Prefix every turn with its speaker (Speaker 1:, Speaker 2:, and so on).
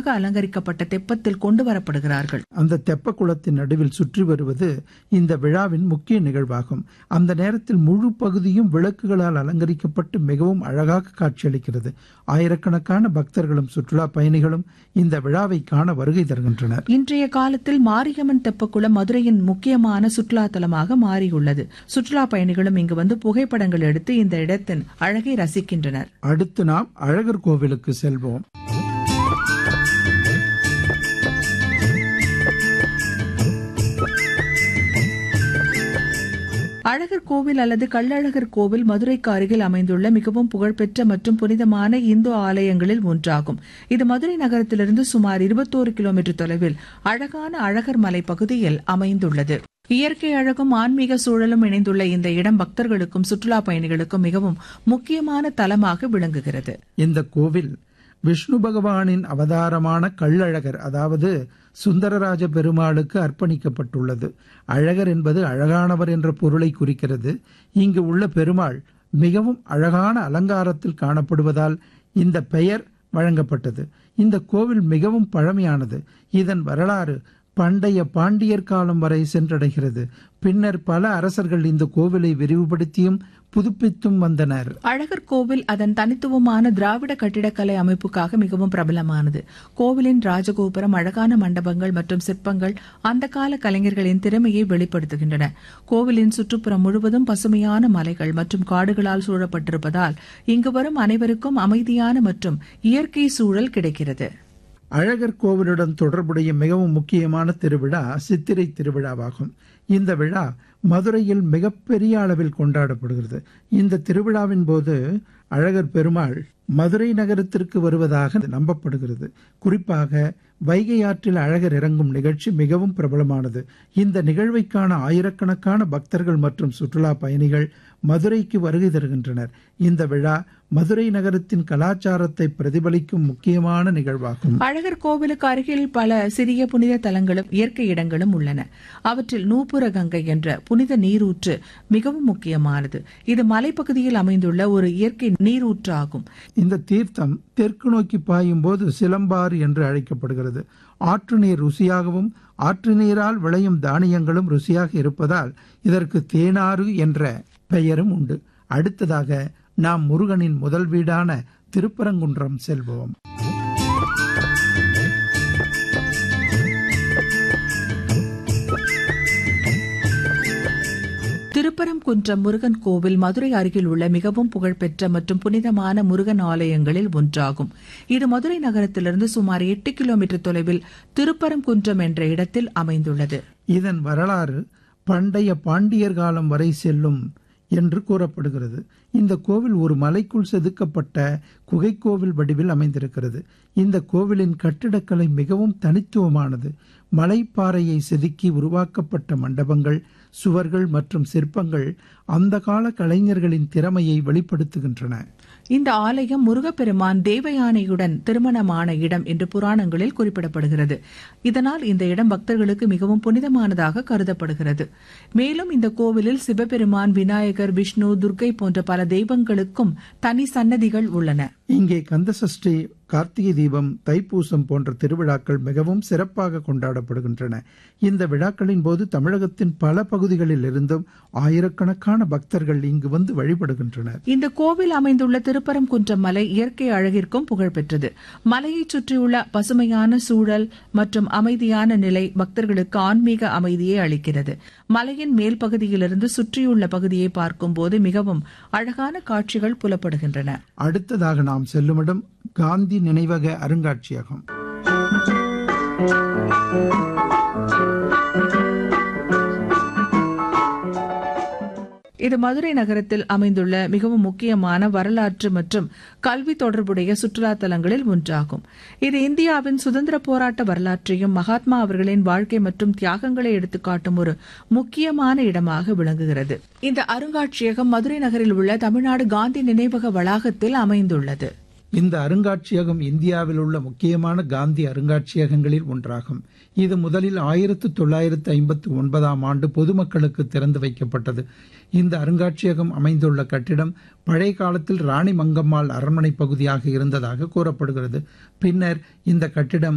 Speaker 1: அலங்கரிக்கப்பட்ட தெப்பத்தில் கொண்டு வரப்படுகிறார்கள்
Speaker 2: அந்த தெப்ப குளத்தின் நடுவில் சுற்றி வருவது இந்த விழாவின் முக்கிய நிகழ்வாகும் அந்த நேரத்தில் முழு பகுதியும் விளக்குகளால் அலங்கரிக்கப்பட்டு மிகவும் அழகாக காட்சியளிக்கிறது ஆயிரக்கணக்கான பக்தர்களும் சுற்றுலா பயணிகளும் இந்த விழாவை காண வருகை தருகின்றனர்
Speaker 1: இன்றைய காலத்தில் மாரியம்மன் தெப்பக்குளம் மதுரையின் முக்கியமான சுற்றுலா தலமாக மாறியுள்ளது சுற்றுலா பயணிகளும் இங்கு வந்து புகைப்படங்கள் எடுத்து இந்த இடத்தின் அழகை ரசிக்கின்றனர்
Speaker 2: அடுத்து நாம் அழகர் கோவிலுக்கு செல்வோம்
Speaker 1: அழகர் கோவில் அல்லது கள்ளழகர் கோவில் மதுரைக்கு அருகில் அமைந்துள்ள மிகவும் புகழ்பெற்ற மற்றும் புனிதமான இந்து ஆலயங்களில் ஒன்றாகும் இது மதுரை நகரத்திலிருந்து சுமார் இருபத்தோரு கிலோமீட்டர் தொலைவில் அழகான அழகர் மலை பகுதியில் அமைந்துள்ளது இயற்கை அழகும் ஆன்மீக சூழலும் இணைந்துள்ள இந்த இடம் பக்தர்களுக்கும் சுற்றுலா பயணிகளுக்கும் மிகவும் முக்கியமான தலமாக விளங்குகிறது
Speaker 2: இந்த கோவில் விஷ்ணு பகவானின் அவதாரமான கள்ளழகர் அதாவது சுந்தரராஜ பெருமாளுக்கு அர்ப்பணிக்கப்பட்டுள்ளது அழகர் என்பது அழகானவர் என்ற பொருளை குறிக்கிறது இங்கு உள்ள பெருமாள் மிகவும் அழகான அலங்காரத்தில் காணப்படுவதால் இந்த பெயர் வழங்கப்பட்டது இந்த கோவில் மிகவும் பழமையானது இதன் வரலாறு பண்டைய பாண்டியர் காலம் வரை சென்றடைகிறது பின்னர் பல அரசர்கள் இந்த கோவிலை விரிவுபடுத்தியும் புதுப்பித்தும் வந்தனர்
Speaker 1: அழகர் கோவில் அதன் தனித்துவமான திராவிட கட்டிடக்கலை அமைப்புக்காக மிகவும் பிரபலமானது கோவிலின் ராஜகோபுரம் அழகான மண்டபங்கள் மற்றும் சிற்பங்கள் அந்த கால கலைஞர்களின் திறமையை வெளிப்படுத்துகின்றன கோவிலின் சுற்றுப்புறம் முழுவதும் பசுமையான மலைகள் மற்றும் காடுகளால் சூழப்பட்டிருப்பதால் இங்கு வரும் அனைவருக்கும் அமைதியான மற்றும் இயற்கை சூழல் கிடைக்கிறது
Speaker 2: அழகர் கோவிலுடன் தொடர்புடைய மிகவும் முக்கியமான திருவிழா சித்திரை திருவிழாவாகும் இந்த விழா மதுரையில் மிகப்பெரிய அளவில் கொண்டாடப்படுகிறது இந்த திருவிழாவின் போது அழகர் பெருமாள் மதுரை நகரத்திற்கு வருவதாக நம்பப்படுகிறது குறிப்பாக வைகை ஆற்றில் அழகர் இறங்கும் நிகழ்ச்சி மிகவும் பிரபலமானது இந்த நிகழ்வை காண ஆயிரக்கணக்கான பக்தர்கள் மற்றும் சுற்றுலா பயணிகள் மதுரைக்கு வருகை தருகின்றனர் இந்த விழா மதுரை நகரத்தின் கலாச்சாரத்தை பிரதிபலிக்கும் முக்கியமான நிகழ்வாகும்
Speaker 1: அழகர் கோவிலுக்கு அருகில் பல சிறிய புனித தலங்களும் இயற்கை இடங்களும் உள்ளன அவற்றில் நூப்புர கங்கை என்ற புனித நீரூற்று மிகவும் முக்கியமானது இது மலைப்பகுதியில் அமைந்துள்ள ஒரு இயற்கை நீரூற்று ஆகும்
Speaker 2: இந்த தீர்த்தம் தெற்கு நோக்கி பாயும் போது சிலம்பாறு என்று அழைக்கப்படுகிறது ஆற்று நீர் ருசியாகவும் ஆற்று நீரால் விளையும் தானியங்களும் ருசியாக இருப்பதால் இதற்கு தேனாறு என்ற பெயரும் உண்டு அடுத்ததாக நாம் முருகனின் முதல் வீடான திருப்பரங்குன்றம் செல்வோம்
Speaker 1: திருப்பரங்குன்றம் முருகன் கோவில் மதுரை அருகில் உள்ள மிகவும் புகழ்பெற்ற மற்றும் புனிதமான முருகன் ஆலயங்களில் ஒன்றாகும் இது மதுரை நகரத்திலிருந்து சுமார் எட்டு கிலோமீட்டர் தொலைவில் திருப்பரங்குன்றம் என்ற இடத்தில் அமைந்துள்ளது
Speaker 2: இதன் வரலாறு பண்டைய பாண்டியர் காலம் வரை செல்லும் என்று கூறப்படுகிறது இந்த கோவில் ஒரு மலைக்குள் செதுக்கப்பட்ட குகைக்கோவில் வடிவில் அமைந்திருக்கிறது இந்த கோவிலின் கட்டிடக்கலை மிகவும் தனித்துவமானது மலைப்பாறையை செதுக்கி உருவாக்கப்பட்ட மண்டபங்கள் சுவர்கள் மற்றும் சிற்பங்கள் அந்த கால கலைஞர்களின் திறமையை வெளிப்படுத்துகின்றன
Speaker 1: இந்த ஆலயம் முருகப்பெருமான் தேவயானையுடன் திருமணமான இடம் என்று புராணங்களில் குறிப்பிடப்படுகிறது இதனால் இந்த இடம் பக்தர்களுக்கு மிகவும் புனிதமானதாக கருதப்படுகிறது மேலும் இந்த கோவிலில் சிவபெருமான் விநாயகர் விஷ்ணு துர்க்கை போன்ற பல தெய்வங்களுக்கும் தனி சன்னதிகள் உள்ளன
Speaker 2: இங்கே கந்தசஷ்டி கார்த்திகை தீபம் தைப்பூசம் போன்ற திருவிழாக்கள் மிகவும் சிறப்பாக கொண்டாடப்படுகின்றன இந்த விழாக்களின் போது தமிழகத்தின் பல பகுதிகளில் இருந்தும் ஆயிரக்கணக்கான பக்தர்கள் இங்கு வந்து வழிபடுகின்றனர்
Speaker 1: இந்த கோவில் அமைந்துள்ள திருப்பரங்குன்றம் மலை இயற்கை அழகிற்கும் புகழ்பெற்றது மலையைச் சுற்றியுள்ள பசுமையான சூழல் மற்றும் அமைதியான நிலை பக்தர்களுக்கு ஆன்மீக அமைதியை அளிக்கிறது மலையின் மேல் பகுதியிலிருந்து சுற்றியுள்ள பகுதியை பார்க்கும்போது மிகவும் அழகான காட்சிகள் புலப்படுகின்றன
Speaker 2: அடுத்ததாக நாம் செல்லுமிடம் காந்தி நினைவக அருங்காட்சியகம்
Speaker 1: இது மதுரை நகரத்தில் அமைந்துள்ள மிகவும் முக்கியமான வரலாற்று மற்றும் கல்வி தொடர்புடைய சுற்றுலா தலங்களில் ஒன்றாகும் இது இந்தியாவின் சுதந்திர போராட்ட வரலாற்றையும் மகாத்மா அவர்களின் வாழ்க்கை மற்றும் தியாகங்களை எடுத்துக்காட்டும் ஒரு முக்கியமான இடமாக விளங்குகிறது இந்த அருங்காட்சியகம் மதுரை நகரில் உள்ள தமிழ்நாடு காந்தி நினைவக வளாகத்தில் அமைந்துள்ளது
Speaker 2: இந்த அருங்காட்சியகம் இந்தியாவில் உள்ள முக்கியமான காந்தி அருங்காட்சியகங்களில் ஒன்றாகும் இது முதலில் ஆயிரத்து தொள்ளாயிரத்து ஐம்பத்தி ஒன்பதாம் ஆண்டு பொதுமக்களுக்கு திறந்து வைக்கப்பட்டது இந்த அருங்காட்சியகம் அமைந்துள்ள கட்டிடம் பழைய காலத்தில் ராணி மங்கம்மாள் அரண்மனை பகுதியாக இருந்ததாக கூறப்படுகிறது பின்னர் இந்த கட்டிடம்